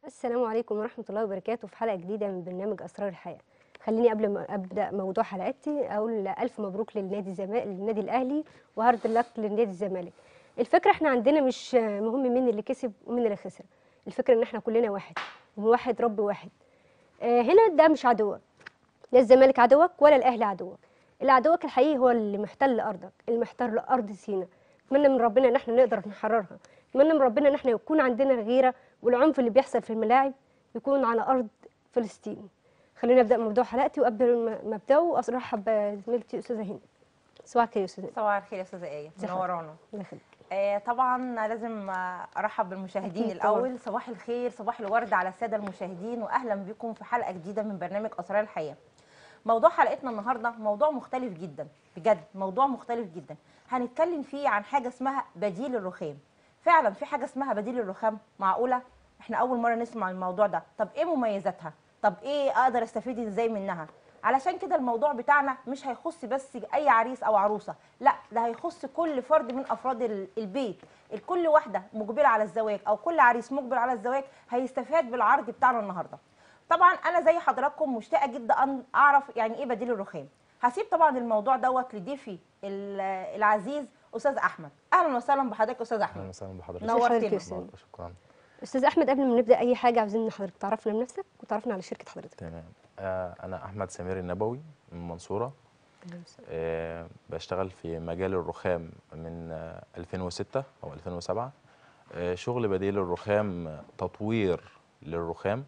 السلام عليكم ورحمة الله وبركاته في حلقة جديدة من برنامج أسرار الحياة خليني قبل ما أبدأ موضوع حلقتي أقول ألف مبروك للنادي الزمالك للنادي الأهلي وهارد لك للنادي الزمالك الفكرة احنا عندنا مش مهم مين اللي كسب ومين اللي خسر الفكرة ان احنا كلنا واحد وواحد رب واحد آه هنا ده مش عدوك لا الزمالك عدوك ولا الأهلي عدوك اللي عدوك الحقيقي هو اللي محتل أرضك اللي محتل أرض سينا اتمنى من ربنا ان احنا نقدر نحررها اتمنى من ربنا ان احنا يكون عندنا الغيره والعنف اللي بيحصل في الملاعب يكون على ارض فلسطين خلينا نبدا موضوع حلقتي وقبل ما ابداه ارحب بزميلتي استاذه هند صباح الخير يا استاذه هند صباح الخير يا استاذه ايه ازي منورانا الله يخليك آه طبعا لازم آه، ارحب بالمشاهدين أكيد طبعاً. الاول صباح الخير صباح الورد على الساده المشاهدين واهلا بكم في حلقه جديده من برنامج اسرار الحياه موضوع حلقتنا النهارده موضوع مختلف جدا بجد موضوع مختلف جدا هنتكلم فيه عن حاجه اسمها بديل الرخام فعلا في حاجه اسمها بديل الرخام معقوله احنا اول مره نسمع الموضوع ده طب ايه مميزاتها طب ايه اقدر استفيد ازاي منها علشان كده الموضوع بتاعنا مش هيخص بس اي عريس او عروسه لا ده هيخص كل فرد من افراد ال- البيت الكل واحده مقبله على الزواج او كل عريس مقبل على الزواج هيستفاد بالعرض بتاعنا النهارده طبعا انا زي حضراتكم مشتاقه جدا ان اعرف يعني ايه بديل الرخام هسيب طبعا الموضوع دوت لضيفي ال- العزيز استاذ احمد اهلا وسهلا بحضرتك استاذ اهلا احمد وسهلا بحضرتك ازي حضرتك نورتنا. يا استاذ شكرا استاذ احمد قبل ما نبدا اي حاجه عاوزين حضرتك تعرفنا بنفسك وتعرفنا على شركه حضرتك تمام آه انا احمد سمير النبوي من المنصوره أهلاً وسهلاً. آه بشتغل في مجال الرخام من آه 2006 او 2007 آه شغل بديل الرخام آه، تطوير للرخام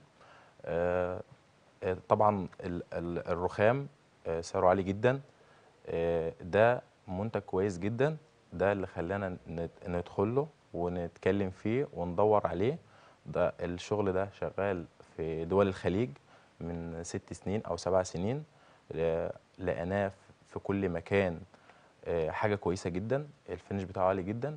آه آه، طبعا ال- ال- الرخام آه سعره عالي جدا آه ده منتج كويس جدا ده اللي خلانا نت- ندخل له ونتكلم فيه وندور عليه ده الشغل ده شغال في دول الخليج من ست سنين او سبع سنين ل- لقيناه في كل مكان آه، حاجه كويسه جدا الفينش بتاعه عالي جدا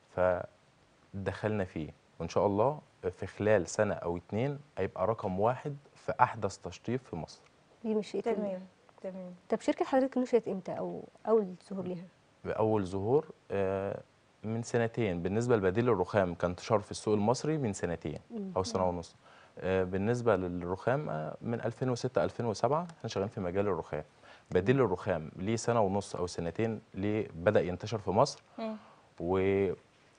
فدخلنا فيه وان شاء الله في خلال سنه او اتنين هيبقى رقم واحد في احدث تشطيب في مصر دي مش إيه تمام تمام طب شركه حضرتك نشأت امتى او اول ظهور ليها بأول ظهور آه، من سنتين بالنسبة لبديل الرخام كان انتشار في السوق المصري من سنتين مم. أو سنة ونص آه، بالنسبة للرخام آه، من 2006 2007 احنا شغالين في مجال الرخام بديل الرخام ليه سنة ونص أو سنتين ليه بدأ ينتشر في مصر مم. وكل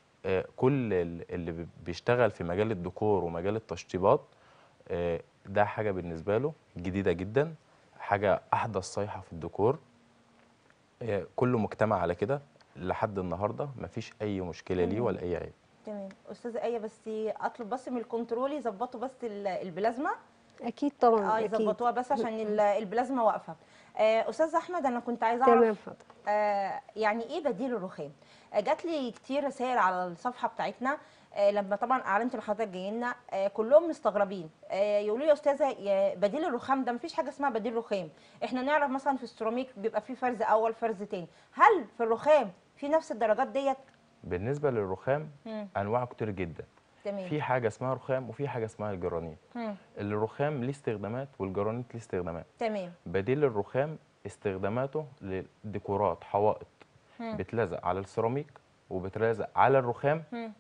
اللي بي- بيشتغل في مجال الديكور ومجال التشطيبات آه، ده حاجة بالنسبة له جديدة جدا حاجة أحدث صيحة في الديكور آه، كله مجتمع على كده لحد النهارده مفيش أي مشكلة ليه تمام. ولا أي عيب تمام استاذه ايه بس اطلب بس من الكنترول يظبطوا بس ال- البلازما اكيد طبعا اه اكيد يظبطوها بس عشان ال- البلازما واقفه آه استاذ احمد انا كنت عايزه اعرف تمام حاضر آه يعني ايه بديل الرخام آه جات لي كتير رسائل على الصفحه بتاعتنا آه لما طبعا اعلنت لحضرتك جاي لنا آه كلهم مستغربين آه يقولوا لي يا استاذه يا بديل الرخام ده مفيش حاجه اسمها بديل رخام احنا نعرف مثلا في السيراميك بيبقى فيه فرز اول فرز تاني هل في الرخام في نفس الدرجات ديت بالنسبة للرخام مم. أنواع كتير جدا تمام في حاجة اسمها رخام وفي حاجة اسمها الجرانيت مم. الرخام ليه استخدامات والجرانيت ليه استخدامات تمام بديل الرخام استخداماته لديكورات حوائط مم. بتلزق على السيراميك وبتلزق على الرخام مم.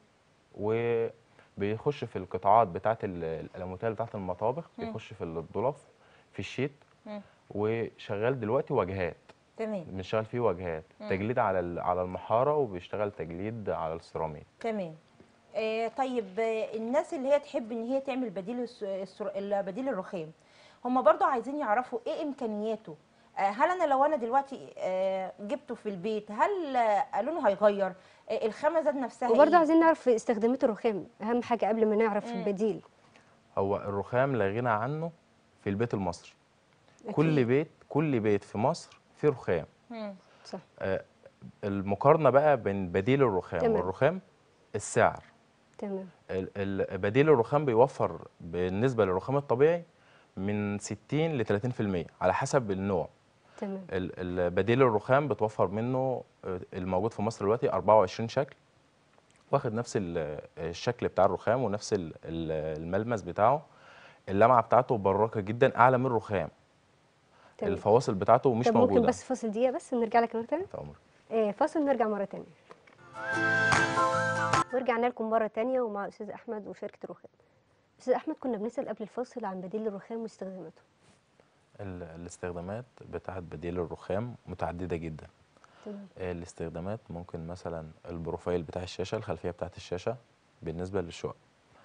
وبيخش في القطاعات بتاعه ال- الالموتال بتاعه المطابخ مم. بيخش في الضلف في الشيت مم. وشغال دلوقتي واجهات تمام بنشتغل فيه واجهات مم. تجليد على ال- على المحاره وبيشتغل تجليد على السيراميك تمام آه طيب آه الناس اللي هي تحب ان هي تعمل بديل الس- السر- ال- بديل الرخام هم برضو عايزين يعرفوا ايه امكانياته آه هل انا لو انا دلوقتي آه جبته في البيت هل آه لونه هيغير آه الخامه ذات نفسها وبرضه إيه؟ عايزين نعرف استخدامات الرخام اهم حاجه قبل ما نعرف مم. البديل هو الرخام لا غنى عنه في البيت المصري أكيد. كل بيت كل بيت في مصر فيه رخام مم. صح آه، المقارنه بقى بين بديل الرخام تمام. والرخام السعر تمام ال- ال- بديل الرخام بيوفر بالنسبه للرخام الطبيعي من 60 ل 30% على حسب النوع تمام ال- ال- بديل الرخام بتوفر منه آه، الموجود في مصر دلوقتي 24 شكل واخد نفس ال- الشكل بتاع الرخام ونفس ال- ال- الملمس بتاعه اللمعه بتاعته براقه جدا اعلى من الرخام تمام الفواصل بتاعته مش طب موجوده ممكن بس فاصل دقيقه بس ونرجع لك مره تانيه في أمرك. آه فاصل نرجع مره تانيه ورجعنا لكم مره تانيه ومع استاذ احمد وشركه الرخام استاذ احمد كنا بنسال قبل الفاصل عن بديل الرخام واستخداماته ال- الاستخدامات بتاعت بديل الرخام متعدده جدا تمام آه، الاستخدامات ممكن مثلا البروفايل بتاع الشاشه الخلفيه بتاعت الشاشه بالنسبه للشقق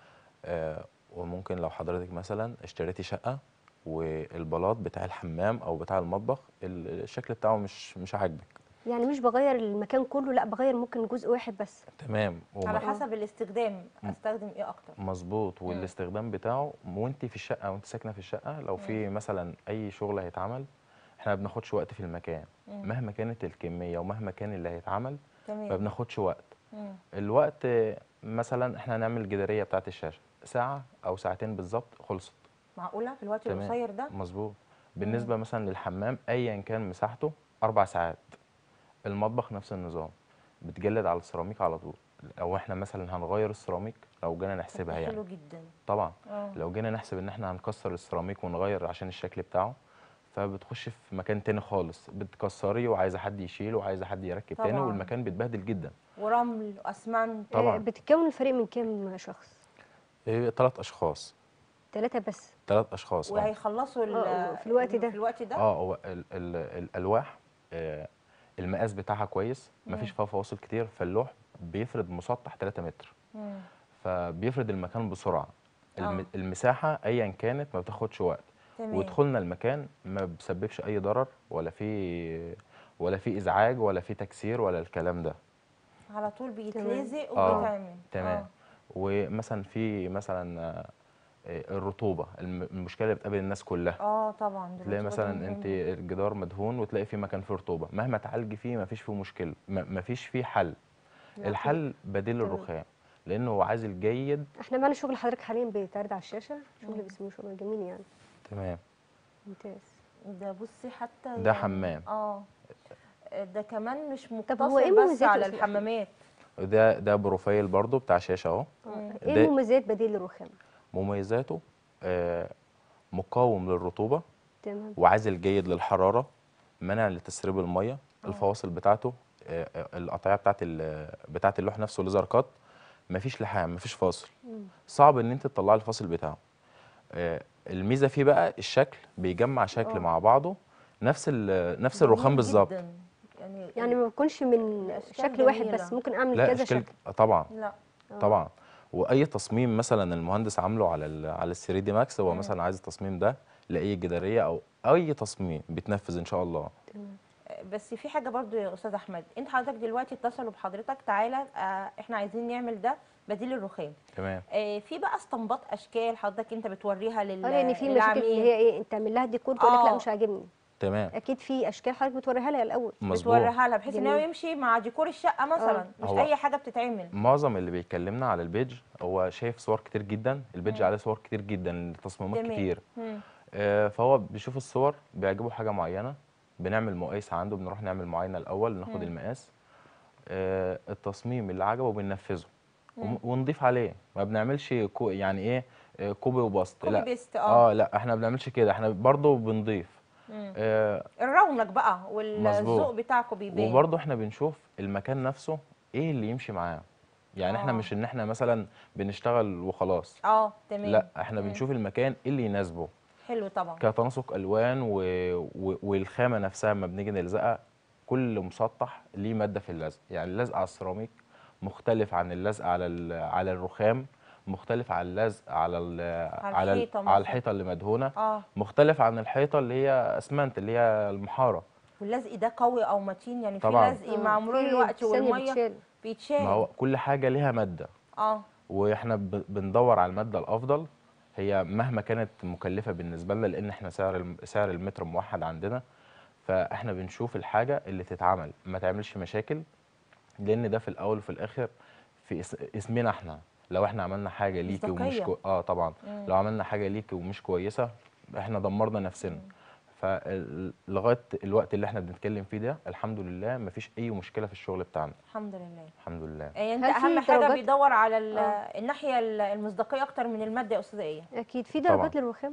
آه، وممكن لو حضرتك مثلا اشتريتي شقه والبلاط بتاع الحمام او بتاع المطبخ ال- الشكل بتاعه مش مش عاجبك يعني مش بغير المكان كله لا بغير ممكن جزء واحد بس تمام على وم- حسب الاستخدام استخدم ايه اكتر مظبوط والاستخدام بتاعه وانت في الشقه وانت ساكنه في الشقه لو في مثلا اي شغل هيتعمل احنا ما بناخدش وقت في المكان مم. مهما كانت الكميه ومهما كان اللي هيتعمل ما تمام بناخدش وقت مم. الوقت آه، مثلا احنا هنعمل الجداريه بتاعه الشاشه ساعه او ساعتين بالظبط خلصت معقوله في الوقت تمام. القصير ده مظبوط بالنسبه مثلا للحمام ايا كان مساحته اربع ساعات المطبخ نفس النظام بتجلد على السيراميك على طول لو احنا مثلا هنغير السيراميك لو جينا طب نحسبها ده يعني حلو جدا طبعا اه لو جينا نحسب ان احنا هنكسر السيراميك ونغير عشان الشكل بتاعه فبتخش في مكان تاني خالص بتكسري وعايزه حد يشيل وعايزه حد يركب تاني طبعاً. والمكان بيتبهدل جدا ورمل واسمنت طبعاً. آه، بتتكون الفريق من كام شخص ثلاث اشخاص ثلاثه بس ثلاث اشخاص اه وهيخلصوا ال- آه، في الوقت ده. في الوقت ده اه هو ال ال الالواح آه المقاس بتاعها كويس مفيش فيها فواصل كتير فاللوح بيفرد مسطح 3 متر مم. فبيفرد المكان بسرعه الم آه. المساحه ايا كانت ما بتاخدش وقت تمام ودخولنا المكان ما بيسببش اي ضرر ولا في ولا في ازعاج ولا في تكسير ولا الكلام ده على طول بيتلزق آه. وبيتعمل تمام آه. ومثلا في مثلا آه، آه، الرطوبه الم- المشكله اللي بتقابل الناس كلها اه طبعا دي تلاقي الرطوبة دي مثلا مهمة. انت الجدار مدهون وتلاقي في مكان فيه رطوبه مهما تعالجي فيه مفيش فيه مشكله م- مفيش فيه حل لا، الحل بديل تمام. الرخام لانه هو عازل جيد احنا معانا شغل حضرتك حاليا بيتعرض على الشاشه شغل بسم الله ما شاء الله جميل يعني تمام ممتاز ده بصي حتى ده يعني- حمام. اه ده كمان مش هو مقتصر إيه بس مميزاته على يا أستاذ أحمد؟ الحمامات ده ده بروفايل برضو بتاع شاشه اهو آه، ده- ايه مميزات بديل الرخام مميزاته آه، مقاوم للرطوبه تمام وعازل جيد للحراره منع لتسريب الميه الفواصل بتاعته آه، آه، القطعيه بتاعت ال- بتاعت اللوح نفسه ليزر كات مفيش لحام مفيش فاصل صعب ان انت تطلعي الفاصل بتاعه آه، الميزه فيه بقى الشكل بيجمع شكل آه. مع بعضه نفس ال- نفس الرخام جميل بالظبط جداً. يعني يعني ما بيكونش من الأشكال شكل واحد جميلة. بس ممكن اعمل لا كذا اشكال شكل آه، طبعا لا آه. طبعا واي تصميم مثلا المهندس عامله على ال على ال 3 دي ماكس هو مم. مثلا عايز التصميم ده لاي جداريه او اي تصميم بيتنفذ ان شاء الله تمام. بس في حاجه برضو يا استاذ احمد انت حضرتك دلوقتي اتصلوا بحضرتك تعالى آه احنا عايزين نعمل ده بديل الرخام تمام آه في بقى استنباط اشكال حضرتك انت بتوريها لل اه لان في مشاكل اللي للعميل. هي ايه انت تعمل لها ديكور تقول لك لا آه. مش عاجبني تمام اكيد في اشكال حضرتك بتوريها لها الاول مظبوط بتوريها لها بحيث ان هو جميل. يمشي مع ديكور الشقه مثلا مش هو- اي حاجه بتتعمل معظم اللي بيكلمنا على البيج هو شايف صور كتير جدا البيج مم. عليه صور كتير جدا لتصميمات تمام. كتير مم. آه، فهو بيشوف الصور بيعجبه حاجه معينه بنعمل مقايسه عنده بنروح نعمل معاينه الاول ناخد مم. المقاس آه، التصميم اللي عجبه بننفذه وم- مم. ونضيف عليه ما بنعملش كو يعني ايه آه، كوبي وبسط كوبي لا بيست اه اه لا احنا ما بنعملش كده احنا برضه بنضيف مم. آه الرونق بقى والذوق مظبوط. بتاعكم بيبان وبرضه احنا بنشوف المكان نفسه ايه اللي يمشي معاه يعني احنا آه. مش ان احنا مثلا بنشتغل وخلاص اه تمام لا احنا مم. بنشوف المكان ايه اللي يناسبه حلو طبعا كتناسق الوان و... و... والخامه نفسها لما بنيجي نلزقها كل مسطح ليه ماده في اللزق يعني اللزق على السيراميك مختلف عن اللزق على ال... على الرخام مختلف عن اللزق على ال... على ال... الحيطة مثلاً. على الحيطه اللي مدهونه اه مختلف عن الحيطه اللي هي اسمنت اللي هي المحاره واللزق ده قوي او متين يعني في طبعاً. لزق آه، مع مرور في الوقت ثانية والميه بتشال. بيتشال ما هو كل حاجه ليها ماده اه واحنا ب... بندور على الماده الافضل هي مهما كانت مكلفه بالنسبه لنا لان احنا سعر الم... سعر المتر موحد عندنا فاحنا بنشوف الحاجه اللي تتعمل ما تعملش مشاكل لان ده في الاول وفي الاخر في اس... اسمنا احنا لو احنا عملنا حاجه ليكي ومش مصداقية. كو... اه طبعا مم. لو عملنا حاجه ليكي ومش كويسه احنا دمرنا نفسنا فلغايه الوقت اللي احنا بنتكلم فيه ده الحمد لله مفيش اي مشكله في الشغل بتاعنا الحمد لله الحمد لله يعني انت هل في اهم حاجه درجات؟ بيدور على ال- آه. الناحيه ال- المصداقيه اكتر من الماده يا استاذه ايه اكيد في طبعاً. درجات للرخام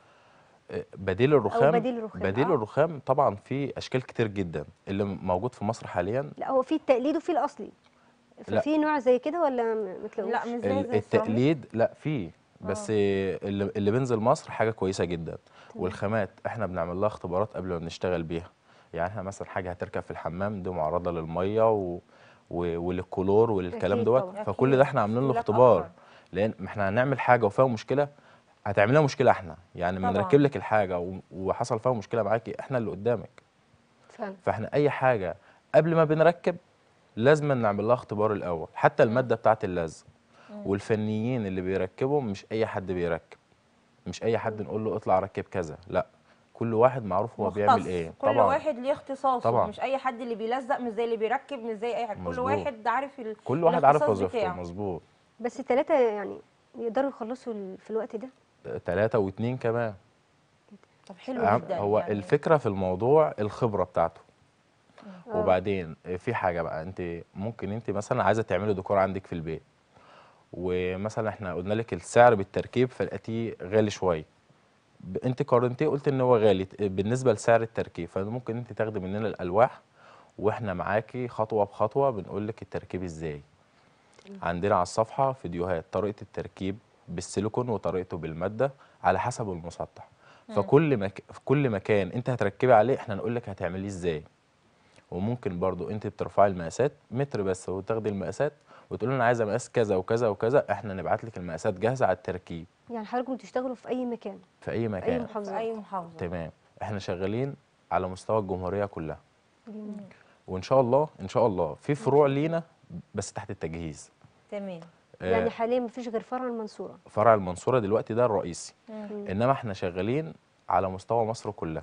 بديل الرخام بديل الرخام، بديل آه. الرخام طبعا في اشكال كتير جدا اللي موجود في مصر حاليا لا هو في التقليد وفي الاصلي لا. ففي نوع زي كده ولا م- ما تلاقوش لا مش زي ال- زي السيراميك. التقليد لا في بس اللي, اللي بينزل مصر حاجه كويسه جدا والخامات احنا بنعمل لها اختبارات قبل ما بنشتغل بيها يعني احنا مثلا حاجه هتركب في الحمام دي معرضه للميه و... و... وللكلور وللكلام أكيد دوت طبعاً. فكل أكيد. ده احنا عاملين له استهلاك اختبار أكبر. لان ما احنا هنعمل حاجه وفيها مشكله هتعملها مشكله احنا يعني ما طبعاً. نركب لك الحاجه و... وحصل فيها مشكله معاكي احنا اللي قدامك فعلا فاحنا اي حاجه قبل ما بنركب لازم نعمل لها اختبار الاول حتى الماده بتاعه اللزق والفنيين اللي بيركبوا مش اي حد بيركب مش اي حد نقول له اطلع ركب كذا لا كل واحد معروف هو بيعمل مختص. ايه كل واحد ليه اختصاصه طبعاً. مش اي حد اللي بيلزق مش زي اللي بيركب مش زي اي حد كل مظبوط. واحد عارف ال... كل واحد عارف الاختصاص وظيفته بتاعه. مظبوط بس التلاتة يعني يقدروا يخلصوا ال- في الوقت ده ثلاثة واتنين كمان طب حلو أهم- جدا هو يعني. الفكرة في الموضوع الخبرة بتاعته آه. وبعدين في حاجة بقى انت ممكن انت مثلا عايزة تعملي ديكور عندك في البيت ومثلا احنا قلنا لك السعر بالتركيب فلقيتيه غالي شوية ب- انت قارنتيه قلت ان هو غالي ت- بالنسبة لسعر التركيب فممكن انت تاخدي مننا الالواح واحنا معاكي خطوة بخطوة بنقول لك التركيب ازاي عندنا على الصفحة فيديوهات طريقة التركيب بالسيليكون وطريقته بالمادة على حسب المسطح فكل مك... في كل مكان انت هتركبي عليه احنا نقول لك هتعمليه ازاي وممكن برضو انت بترفعي المقاسات متر بس وتاخدي المقاسات وتقول انا عايزه مقاس كذا وكذا وكذا احنا نبعت لك المقاسات جاهزه على التركيب يعني حضراتكم بتشتغلوا في أي مكان في اي أي مكان في محافظة اي محافظه تمام احنا شغالين على مستوى الجمهوريه كلها وان شاء الله ان شاء الله في فروع لينا بس تحت التجهيز تمام يعني آه، حاليا مفيش غير فرع المنصورة فرع المنصوره دلوقتي ده الرئيسي مم. انما احنا شغالين على مستوى مصر كلها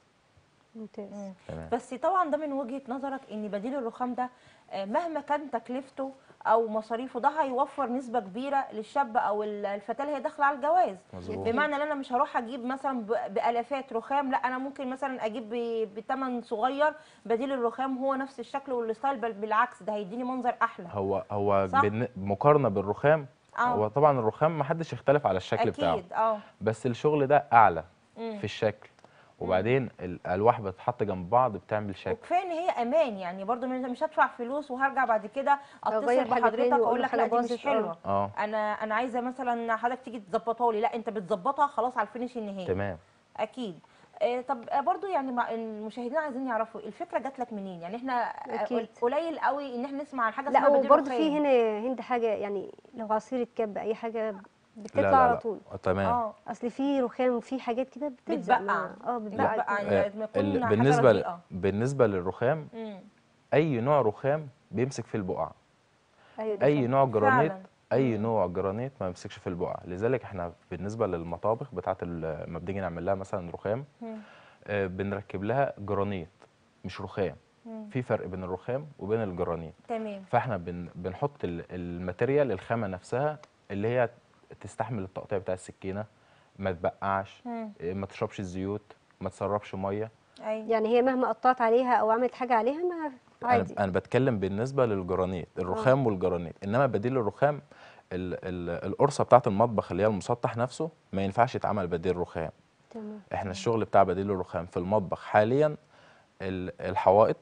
ممتاز مم. تمام بس طبعا ده من وجهه نظرك ان بديل الرخام ده آه، مهما كان تكلفته او مصاريفه ده هيوفر نسبه كبيره للشاب او ال- الفتاه اللي هي داخله على الجواز مظبوط بمعنى ان انا مش هروح اجيب مثلا ب- بالافات رخام لا انا ممكن مثلا اجيب ب- بثمن صغير بديل الرخام هو نفس الشكل والستايل بل بالعكس ده هيديني منظر احلى هو هو صح؟ بالن- مقارنه بالرخام اه هو طبعا الرخام ما حدش يختلف على الشكل بتاعه اكيد اه بس الشغل ده اعلى مم. في الشكل وبعدين الالواح بتتحط جنب بعض بتعمل شكل وكفايه ان هي امان يعني برضو مش مش هدفع فلوس وهرجع بعد كده أغير اتصل حاجة بحضرتك تاني وأقول اقول له لك حاجة لا دي باظت، مش آه. حلوه اه انا انا عايزه مثلا حضرتك تيجي تظبطها لي لا انت بتظبطها خلاص على الفينش النهائي تمام اكيد آه، طب آه، برضو يعني مع المشاهدين عايزين يعرفوا الفكره جات لك منين يعني احنا آه، أكيد. قليل قوي ان احنا نسمع عن حاجه لا اسمها بديل وبرضه رخام. في هنا هند حاجة يعني لو عصير كب أي حاجة بتطلع لا لا على لا طول آه، تمام اه أصل في رخام وفي حاجات كده بتلزق بتبقع. مع- اه بتبقع بتبقع كده. يعني آه، لازم يكون ال- حاجة بالنسبه ل... رديئة. بالنسبه للرخام مم. اي نوع رخام بيمسك في البقع أيوة ده اي فعلا. نوع جرانيت فعلا. اي نوع جرانيت ما يمسكش في البقع لذلك احنا بالنسبه للمطابخ بتاعه ال- لما بنيجي نعمل لها مثلا رخام مم. آه، بنركب لها جرانيت مش رخام مم. في فرق بين الرخام وبين الجرانيت تمام فاحنا بن بنحط ال- الماتيريال الخامه نفسها اللي هي تستحمل التقطيع بتاع السكينه ما تبقعش مم. إيه، ما تشربش الزيوت ما تسربش ميه ايوه يعني هي مهما قطعت عليها أو عملت حاجة عليها ما انا عادي انا بتكلم بالنسبه للجرانيت الرخام والجرانيت انما بديل الرخام ال ال القرصه بتاعه المطبخ اللي هي المسطح نفسه ما ينفعش يتعمل بديل رخام تمام احنا الشغل بتاع بديل الرخام في المطبخ حاليا ال- الحوائط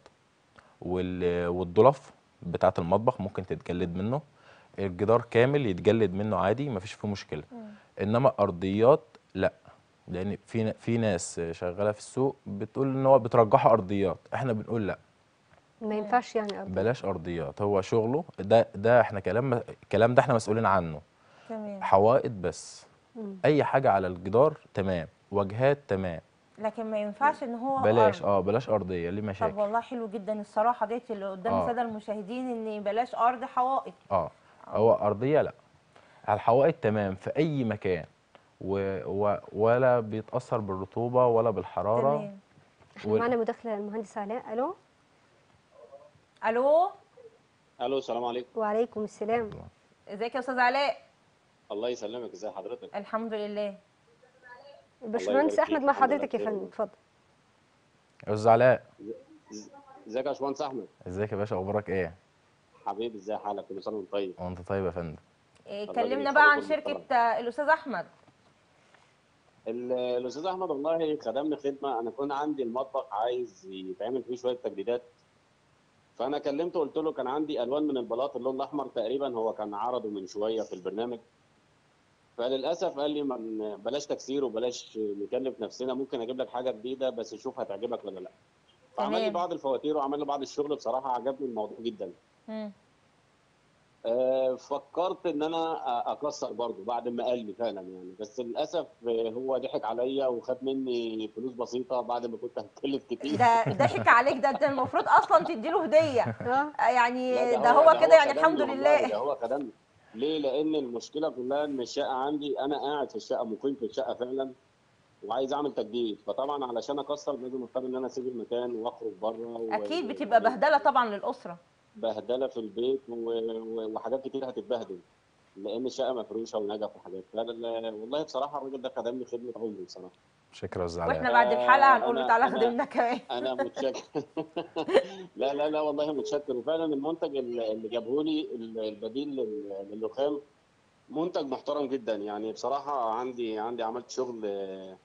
وال- والضلف بتاعه المطبخ ممكن تتجلد منه الجدار كامل يتجلد منه عادي مفيش فيه مشكله انما ارضيات لا لان في في ناس شغاله في السوق بتقول ان هو بترجحوا ارضيات احنا بنقول لا ما ينفعش يعني أرض. بلاش ارضيات هو شغله ده ده احنا كلام الكلام ده احنا مسؤولين عنه تمام حوائط بس مم. اي حاجه على الجدار تمام واجهات تمام لكن ما ينفعش ان هو بلاش أرض. اه بلاش ارضيه ليه طب مشاكل والله حلو جدا الصراحه ديت اللي قدام آه. الساده المشاهدين ان بلاش ارض حوائط اه هو ارضيه لا على الحوائط تمام في اي مكان و و ولا بيتاثر بالرطوبه ولا بالحراره تمام احنا وال- معانا مداخلة المهندس علاء ألو الو الو السلام عليكم وعليكم السلام ازيك يا استاذ علاء الله يسلمك ازي حضرتك الحمد لله الباشمهندس يبارك أحمد فيك. مع الحمد لله حضرتك يا بخير. فندم اتفضل يا استاذ علاء ازيك يا باشمهندس احمد ازيك يا باشا اخبارك ايه حبيبي ازي حالك كل سنه وانت طيب وانت طيب يا فندم إيه، الله كلمنا يبارك بقى عن فيك. شركه آه، الاستاذ احمد ال- الاستاذ احمد والله خدمني خدمه انا كنت عندي المطبخ عايز يتعمل فيه شويه تجديدات فانا كلمته قلت له كان عندي الوان من البلاط اللون الاحمر تقريبا هو كان عرضه من شويه في البرنامج فللاسف قال لي من بلاش تكسير وبلاش نكلف نفسنا ممكن اجيب لك حاجه جديده بس شوف هتعجبك ولا لا فعمل لي تمام. بعض الفواتير وعمل لي بعض الشغل بصراحه عجبني الموضوع جدا مم. آه، فكرت ان انا أ- اكسر برضه بعد ما قال لي فعلا يعني بس للاسف آه، هو ضحك عليا وخد مني فلوس بسيطه بعد ما كنت هتكلف كتير ده ضحك عليك ده انت المفروض اصلا تديله هديه اه يعني لا، ده هو كده يعني خدمني الحمد والله، لله ده هو خدمني ليه؟ لأن المشكلة كلها إن الشقة عندي أنا قاعد في الشقة مقيم في الشقة فعلا وعايز أعمل تجديد فطبعا علشان أكسر لازم أضطر إن أنا أسيب المكان وأخرج بره اكيد بتبقى بهدله طبعا للاسره بهدلة في البيت و... و... وحاجات كتير هتتبهدل لأن الشقة مفروشة ونجف وحاجات فأنا لا- والله بصراحة الراجل ده خدمني خدمة عمري بصراحة شكرا الزعلان واحنا بعد الحلقه هنقول له أنا- تعالى أنا- خدمنا كمان انا متشكر لا لا لا والله متشكر وفعلا المنتج اللي اللي جابه لي البديل لل- للرخام منتج محترم جدا يعني بصراحه عندي عندي عملت شغل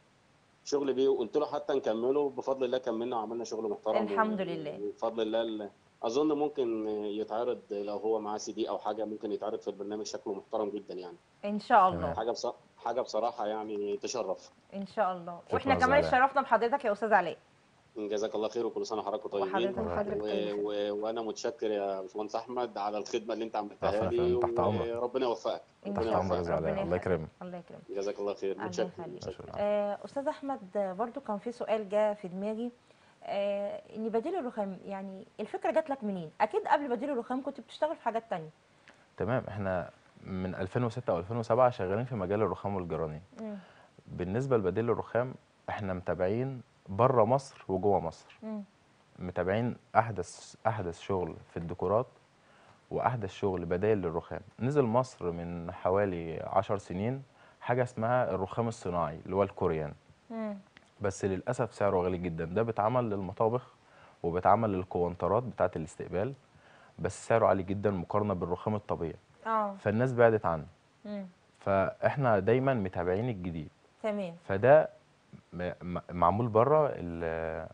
شغل بيه وقلت له حتى نكمله بفضل الله كملنا وعملنا شغل محترم الحمد و- لله. وبفضل الله ال- اظن ممكن يتعرض لو هو معاه سي دي او حاجه ممكن يتعرض في البرنامج شكله محترم جدا يعني ان شاء الله تمام. حاجه بص... حاجه بصراحه يعني تشرف ان شاء الله شكراً واحنا يا كمان زعلان. اتشرفنا بحضرتك يا استاذ علاء جزاك الله خير وكل سنه وحضراتكم طيبين وحضرتك حضرتك و... طيب. و... وانا متشكر يا باشمهندس احمد على الخدمه اللي انت عملتها عفواً يا لي فندم، تحت أمرك. وربنا يوفقك ان تحت شاء أمرك يا الله زعلان، ربنا الله يخليك. يكرمك. الله يكرمك جزاك الله خير الله متشكر يخليك. متشكر. آه، استاذ احمد آه، برضو كان في سؤال جه في دماغي آه، ان بديل الرخام يعني الفكره جات لك منين اكيد قبل بديل الرخام كنت بتشتغل في حاجات تانية تمام احنا من 2006 او 2007 شغالين في مجال الرخام والجرانين مم. بالنسبه لبديل الرخام احنا متابعين بره مصر وجوه مصر مم. متابعين احدث احدث شغل في الديكورات واحدث شغل بدائل للرخام نزل مصر من حوالي 10 سنين حاجه اسمها الرخام الصناعي اللي هو الكوريان مم. بس للاسف سعره غالي جدا ده بيتعمل للمطابخ وبيتعمل للكوانترات بتاعه الاستقبال بس سعره عالي جدا مقارنه بالرخام الطبيعي اه فالناس بعدت عنه مم. فاحنا دايما متابعين الجديد تمام فده م- م- معمول بره ال-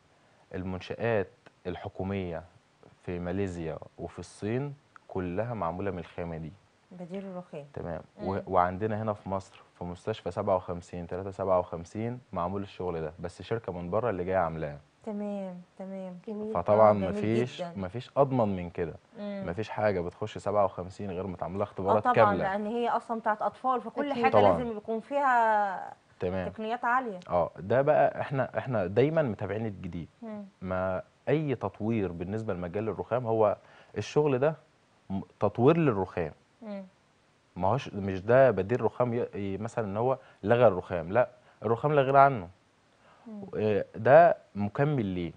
المنشآت الحكومية في ماليزيا وفي الصين كلها معمولة من الخامة دي بديل الرخام تمام و- مم. وعندنا هنا في مصر في مستشفى 57 357 معمول الشغل ده بس شركة من بره اللي جايه عاملاه تمام تمام جميل فطبعا جميل مفيش جداً. مفيش اضمن من كده مم. مفيش حاجة بتخش 57 غير متعمل لها اه اختبارات طبعا كاملة لان هي اصلا بتاعت اطفال فكل أكيد. حاجه طبعاً. لازم يكون فيها تمام تقنيات عاليه اه ده بقى احنا احنا دايما متابعين الجديد مم. ما اي تطوير بالنسبه لمجال الرخام هو الشغل ده م- تطوير للرخام مم. ما هوش مش ده بديل رخام ي- ي- مثلا ان هو لغى الرخام لا الرخام لا غنى عنه مم. آه، ده مكمل ليه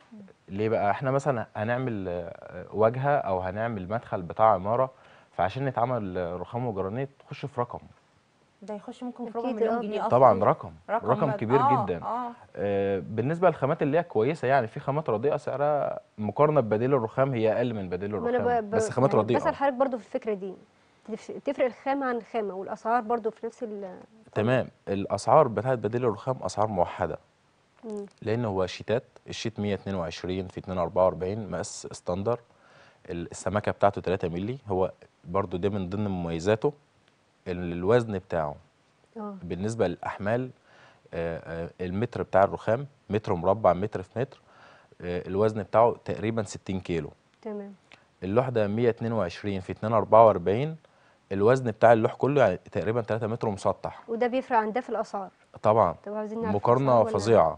ليه بقى احنا مثلا هنعمل آه، واجهه او هنعمل مدخل بتاع عماره فعشان نتعمل آه، رخام وجرانيت تخش في رقم ده يخش ممكن في أكيد، ربع مليون آه. جنيه اصلا طبعا رقم رقم, رقم رقم كبير آه، جدا اه آه، بالنسبه للخامات اللي هي كويسه يعني في خامات رديئه سعرها مقارنه ببديل الرخام هي اقل من بديل ما انا الرخام ب- ب- بس خامات يعني رديئه بسأل حضرتك برضو في الفكره دي تف- تفرق الخامه عن الخامه والاسعار برضو في نفس ال تمام الاسعار بتاعت بديل الرخام اسعار موحده مم. لان هو شيتات الشيت 122 في 244 مقاس ستاندر ال- السمكه بتاعته 3 مللي هو برضو ده من ضمن مميزاته ال- الوزن بتاعه اه بالنسبه للاحمال آه، آه، المتر بتاع الرخام متر مربع متر في متر آه، الوزن بتاعه تقريبا 60 كيلو تمام اللوح ده 122 في 244 الوزن بتاع اللوح كله يعني تقريبا 3 متر مسطح وده بيفرق عن ده في الاسعار طبعا طب عاوزين نعرف مقارنه الأسعار ولا- فظيعه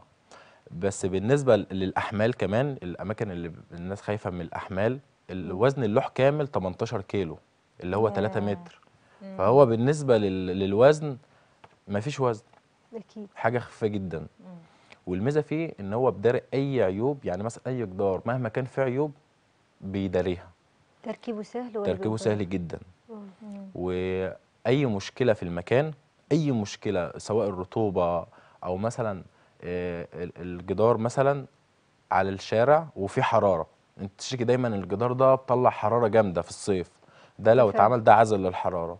بس بالنسبه للاحمال كمان الاماكن اللي الناس خايفه من الاحمال الوزن اللوح كامل 18 كيلو اللي هو 3 ياه. متر فهو بالنسبه لل- للوزن مفيش وزن اكيد حاجه خفيفه جدا مم. والميزه فيه ان هو بداري اي عيوب يعني مثلا اي جدار مهما كان فيه عيوب بيداريها تركيبه سهل ولا تركيبه بيبقى- سهل جدا آه. مم. واي مشكله في المكان اي مشكله سواء الرطوبه او مثلا آه، ال- الجدار مثلا على الشارع وفي حراره انت تشتكي دايما الجدار ده بطلع حراره جامده في الصيف ده لو بالفعل. اتعمل ده عازل للحراره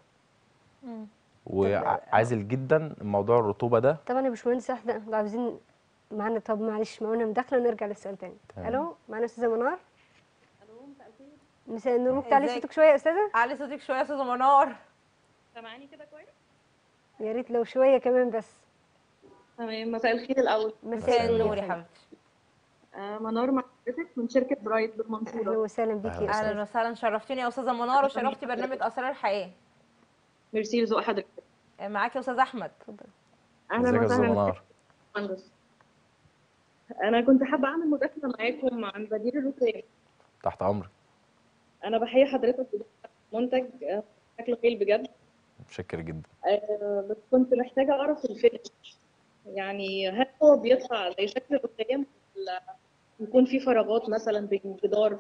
مم. وعازل جدا موضوع الرطوبه ده طبعا يا باشمهندس احنا عاوزين معانا طب معلش معانا مداخله ونرجع للسؤال تاني تمام. الو معانا استاذه منار مساء النور ممكن تعلي ازيك؟ صوتك شويه يا استاذه علي صوتك شويه يا استاذه منار سامعاني كده كويس؟ يا ريت لو شويه كمان بس تمام مساء الخير الأول مساء النور يا النور يا فندم. حبيبتي آه منار مع حضرتك من شركة برايت اهلا بالمنصورة وسهلا بيكي يا اهلا استاذ وسهلا شرفتيني يا استاذه منار وشرفتي برنامج اسرار الحياه ميرسي لذوق حضرتك معاكي يا استاذ احمد اتفضل أهلا ازيك يا استاذ وسهلا منار مهندس أنا كنت حابة أعمل مداخلة معاكم عن بديل الركام تحت امرك أنا بحيي حضرتك بجد. منتج آه، شكله خيل بجد متشكر جدا آه، بس كنت محتاجة أعرف الفينش يعني هل هو بيطلع زي شكل الركام ولا يكون في فراغات مثلا بين الجدار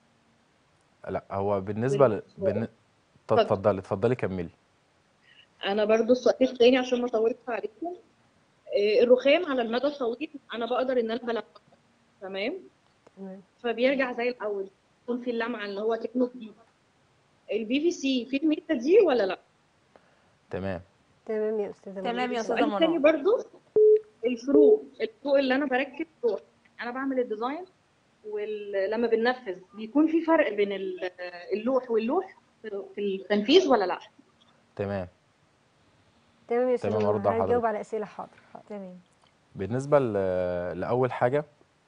لا هو بالنسبه ل... بالن... طب اتفضل. اتفضلي اتفضلي كملي انا برضو السؤال التاني عشان ما اطولش عليكم آه، الرخام على المدى الطويل انا بقدر ان انا بلمعه تمام تمام فبيرجع زي الاول يكون في اللمعه اللي هو كانه جديد البي في سي في الميزه دي ولا لا تمام تمام يا استاذه تمام منى. يا أستاذة السؤال التاني منار. برضو الفروق الفروق اللي انا بركب فروق انا بعمل الديزاين ولما بننفذ بيكون في فرق بين ال- اللوح واللوح في التنفيذ ولا لا تمام تمام يا استاذه تمام، منى. أرد على هنجاوب حضرتك. على اسئله حاضر حاضر تمام بالنسبه ل... لاول حاجه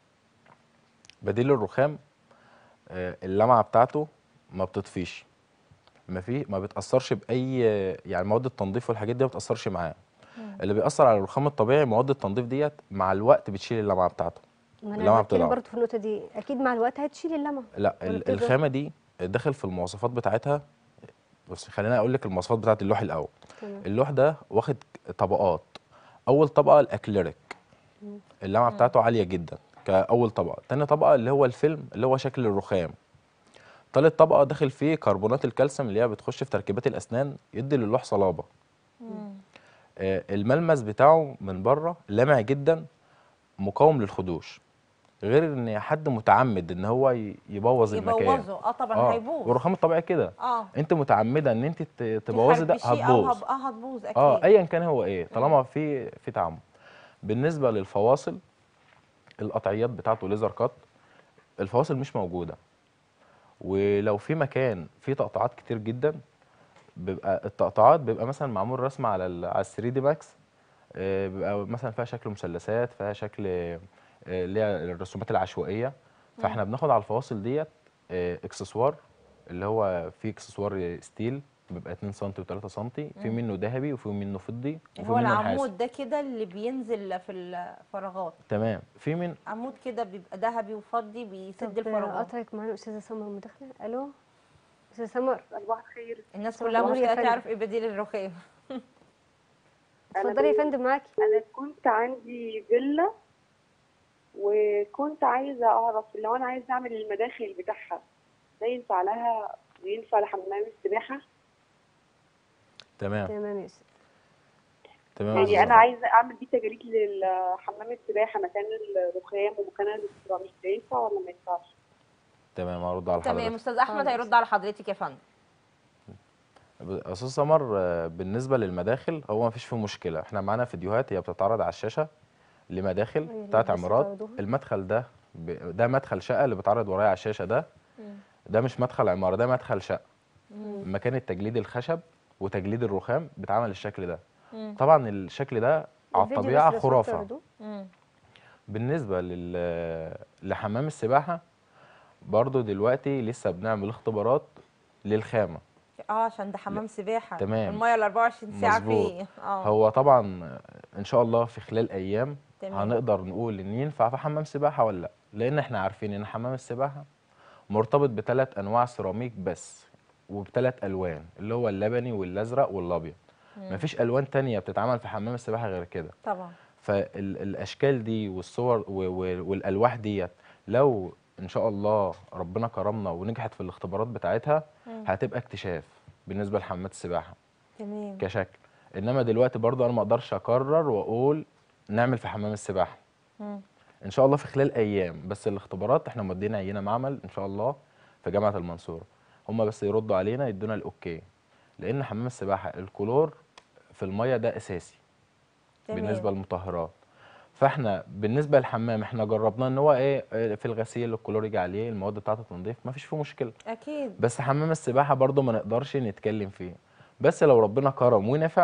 بديل الرخام آه، اللمعه بتاعته ما بتطفيش ما في ما بتاثرش باي يعني مواد التنظيف والحاجات دي ما بتاثرش معاه اللي بيأثر على الرخام الطبيعي مواد التنظيف ديت مع الوقت بتشيل اللمعه بتاعته ما اللمعة انا بتكلم بتضعف. برضه في النقطه دي اكيد مع الوقت هتشيل اللمعه لا ولا ال- بتظهر؟ الخامه دي داخل في المواصفات بتاعتها بس خليني اقول لك المواصفات بتاعت اللوح الاول تمام اللوح ده واخد طبقات اول طبقه الاكليريك اللمعه بتاعته عاليه جدا كاول طبقه تاني طبقه اللي هو الفيلم اللي هو شكل الرخام تالت طبقه داخل فيه كربونات الكالسيوم اللي هي بتخش في تركيبات الاسنان يدي للوح صلابه آه، الملمس بتاعه من بره لامع جدا مقاوم للخدوش غير ان حد متعمد ان هو ي- يبوظ المكان يبوظه اه طبعا اه هيبوظ والرخام الطبيعي كده اه انت متعمده ان انت ت- تبوظي ده تخربشيه أو هتبوظ هب- اه هتبوظ اكيد اه ايا كان هو ايه طالما في في تعمد بالنسبه للفواصل القطعيات بتاعته ليزر كات الفواصل مش موجوده ولو في مكان فيه تقطعات كتير جدا بيبقى التقطعات بيبقى مثلا معمول رسمه على ال على 3 دي ماكس آه، بيبقى مثلا فيها شكل مثلثات فيها شكل آه، اللي هي الرسومات العشوائيه فاحنا بناخد على الفواصل ديت آه، اكسسوار اللي هو فيه اكسسوار ستيل بيبقى 2 سم و3 سم في منه ذهبي وفي منه فضي وفي هو منه نحاس العمود ده كده اللي بينزل في الفراغات تمام في من عمود كده بيبقى ذهبي وفضي بيسد طب الفراغات قطعك معانا استاذه سمر مداخله الو استاذه سمر صباح الخير الناس صباح كلها النور يا مشتاقه فندم. تعرف ايه بديل الرخام اتفضلي يا فندم معاكي انا كنت عندي فيلا وكنت عايزه اعرف لو انا عايزه اعمل المداخل بتاعها ده ينفع لها وينفع لحمام السباحه تمام تمام يا استاذ تمام يا يعني أستاذة انا عايزه اعمل بيه تجاريد لحمام السباحه مكان الرخام ومكان السيراميك ده ينفع ولا ما ينفعش تمام هرد على تمام حضرتك استاذ احمد خالص. هيرد على حضرتك يا فندم استاذ سمر آه، بالنسبه للمداخل هو ما فيش فيه مشكله احنا معانا فيديوهات هي بتتعرض على الشاشه لمداخل أيوة، بتاعت بس عمارات تعرضوها. المدخل ده ب... ده مدخل شقه اللي بيتعرض ورايا على الشاشه ده ده مش مدخل عماره ده مدخل شقه مكان التجليد الخشب وتجليد الرخام بيتعمل الشكل ده مم. طبعا الشكل ده على الفيديو الطبيعه بس لو سمحتوا خرافه تعرضوه. مم. بالنسبه لل... لحمام السباحه برضو دلوقتي لسه بنعمل اختبارات للخامه اه عشان ده حمام سباحه تمام. الميه ال 24 ساعه مظبوط. فيه اه هو طبعا ان شاء الله في خلال ايام تمام. هنقدر نقول ان ينفع في حمام سباحه ولا لا لان احنا عارفين ان حمام السباحه مرتبط بثلاث انواع سيراميك بس وبثلاث الوان اللي هو اللبني والازرق والابيض مفيش الوان تانية بتتعمل في حمام السباحه غير كده طبعا فالاشكال دي والصور و- و- والالواح ديت لو ان شاء الله ربنا كرمنا ونجحت في الاختبارات بتاعتها هتبقى اكتشاف بالنسبه لحمامات السباحه تمام كشكل انما دلوقتي برضو انا ما اقدرش اقرر واقول نعمل في حمام السباحه مم. ان شاء الله في خلال ايام بس الاختبارات احنا مودينا عينه معمل ان شاء الله في جامعه المنصوره هم بس يردوا علينا يدونا الاوكي لان حمام السباحه الكلور في الميه ده اساسي تمام. بالنسبه للمطهرات فاحنا بالنسبه للحمام احنا جربناه ان هو ايه آه، في الغسيل الكلور يجي عليه المواد بتاعه التنظيف ما فيش فيه مشكله اكيد بس حمام السباحه برضو ما نقدرش نتكلم فيه بس لو ربنا كرم ونفع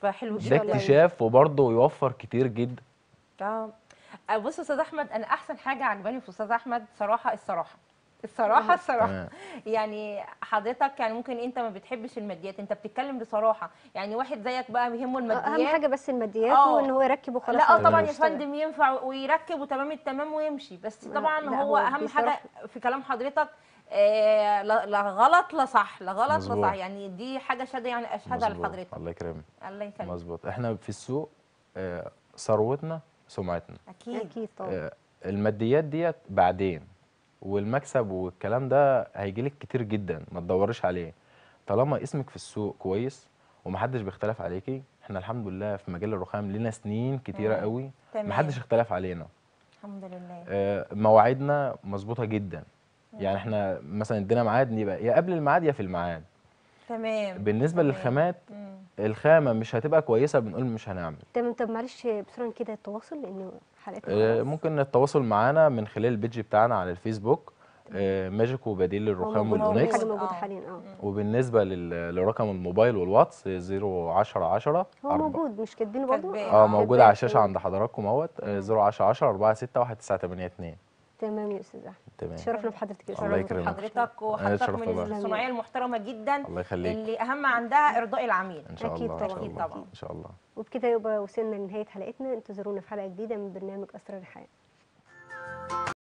فحلو ده جدا الله اكتشاف وبرضه يوفر كتير جدا اه آه، بص يا استاذ احمد انا احسن حاجه عجباني في استاذ احمد صراحه الصراحه الصراحه الصراحه تمام. يعني حضرتك يعني ممكن انت ما بتحبش الماديات انت بتتكلم بصراحه يعني واحد زيك بقى بيهمه اهم الماديات حاجه بس الماديات آه. وان هو يركب وخلاص لا اه ويبقى طبعا يا يشتغل. فندم ينفع ويركب وتمام التمام ويمشي بس لا، طبعا لا، هو هو اهم حاجه بصراحة- في كلام حضرتك آه لا لا غلط لا صح لا غلط لا مظبوط. صح يعني دي حاجه شهاده يعني اشهدها مظبوط. لحضرتك الله يكرمك الله يخليك مظبوط احنا في السوق آه، ثروتنا سمعتنا اكيد اكيد طبعا آه، الماديات ديت بعدين والمكسب والكلام ده هيجيلك كتير جدا ما تدوريش عليه طالما اسمك في السوق كويس ومحدش بيختلف عليكي احنا الحمد لله في مجال الرخام لنا سنين كتيره مم. قوي تمام. محدش اختلف علينا الحمد لله آه، مواعيدنا مظبوطه جدا يعني احنا مثلا ادينا ميعاد يبقى يا قبل الميعاد يا في الميعاد تمام بالنسبه تمام. للخامات مم. الخامه مش هتبقى كويسه بنقول مش هنعمل تمام طب معلش بسرعه كده التواصل لان حلقتنا آه، خلاص. ممكن التواصل معانا من خلال البيج بتاعنا على الفيسبوك آه، ماجيك وبديل للرخام موجود- والاونكس حاجه موجوده آه. حاليا اه وبالنسبه لل- لرقم الموبايل والواتس 010 10 هو موجود مش كاتبينه برضه كاتباه. اه آه، موجود كاتباه، على الشاشه تمام. عند حضراتكم اهوت 010 10 46 1982 تمام يا استاذ احمد تمام شرفنا بحضرتك يا الله استاذ يكرمك. حضرتك أنا وحضرتك اتشرفت من والله. الصناعيه المحترمه جدا الله يخليك اللي اهم عندها ارضاء العميل ان شاء أكيد الله ان شاء طبعاً، الله طبعاً. ان شاء الله وبكده يبقى وصلنا لنهايه حلقتنا انتظرونا في حلقه جديده من برنامج اسرار الحياه